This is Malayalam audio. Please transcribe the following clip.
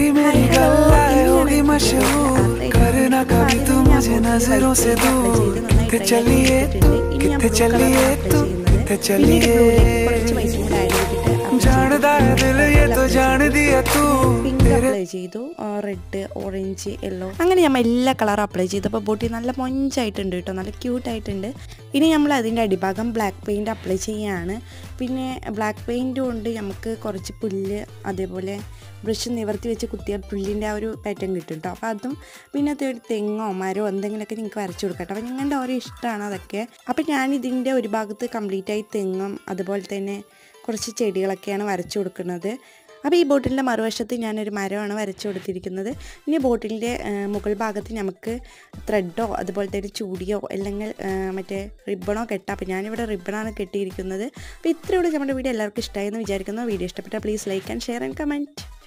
तेरी मेरी गल्लाए होगी मशहूर करना कभी तू मुझे नजरों से दूर किथे चलिए किथे चलिए तू किथे चलिए जानदा है दिल ये तो जान दिया तू പിങ്ക് അപ്ലൈ ചെയ്തു റെഡ് ഓറഞ്ച് യെല്ലോ അങ്ങനെ നമ്മൾ എല്ലാ കളറും അപ്ലൈ ചെയ്തു അപ്പോൾ ബോട്ടി നല്ല മൊഞ്ചായിട്ടുണ്ട് കേട്ടോ നല്ല ക്യൂട്ടായിട്ടുണ്ട് ഇനി നമ്മൾ അതിൻ്റെ അടിഭാഗം ബ്ലാക്ക് പെയിൻറ് അപ്ലൈ ചെയ്യുകയാണ് പിന്നെ ബ്ലാക്ക് പെയിൻറ് കൊണ്ട് നമുക്ക് കുറച്ച് പുല്ല് അതേപോലെ ബ്രഷ് നിവർത്തി വെച്ച് കുത്തിയാൽ പുല്ലിൻ്റെ ആ ഒരു പാറ്റേൺ കിട്ടും കേട്ടോ അപ്പോൾ അതും പിന്നെ അത് ഒരു തെങ്ങോ മരമോ എന്തെങ്കിലുമൊക്കെ നിങ്ങൾക്ക് വരച്ചു കൊടുക്കാം കേട്ടോ അപ്പോൾ നിങ്ങളുടെ ഓരോ ഇഷ്ടമാണ് അതൊക്കെ അപ്പോൾ ഞാൻ ഇതിൻ്റെ ഒരു ഭാഗത്ത് കംപ്ലീറ്റ് ആയി തെങ്ങും അതുപോലെ തന്നെ കുറച്ച് ചെടികളൊക്കെയാണ് വരച്ചു കൊടുക്കുന്നത് അപ്പോൾ ഈ ബോട്ടിലിൻ്റെ മറുവശത്ത് ഞാനൊരു മരമാണ് വരച്ചു കൊടുത്തിരിക്കുന്നത് ഇനി ബോട്ടിലിൻ്റെ മുകൾ ഭാഗത്ത് നമുക്ക് ത്രെഡോ അതുപോലെ തന്നെ ചൂടിയോ അല്ലെങ്കിൽ ആ, മറ്റേ റിബണോ കെട്ടാം അപ്പോൾ ഞാനിവിടെ റിബണാണ് കെട്ടിയിരിക്കുന്നത് അപ്പോൾ ഇത്രയോടെ നമ്മുടെ വീഡിയോ എല്ലാവർക്കും ഇഷ്ടമായി എന്ന് വിചാരിക്കുന്നു വീഡിയോ ഇഷ്ടപ്പെട്ടാൽ please like and share and comment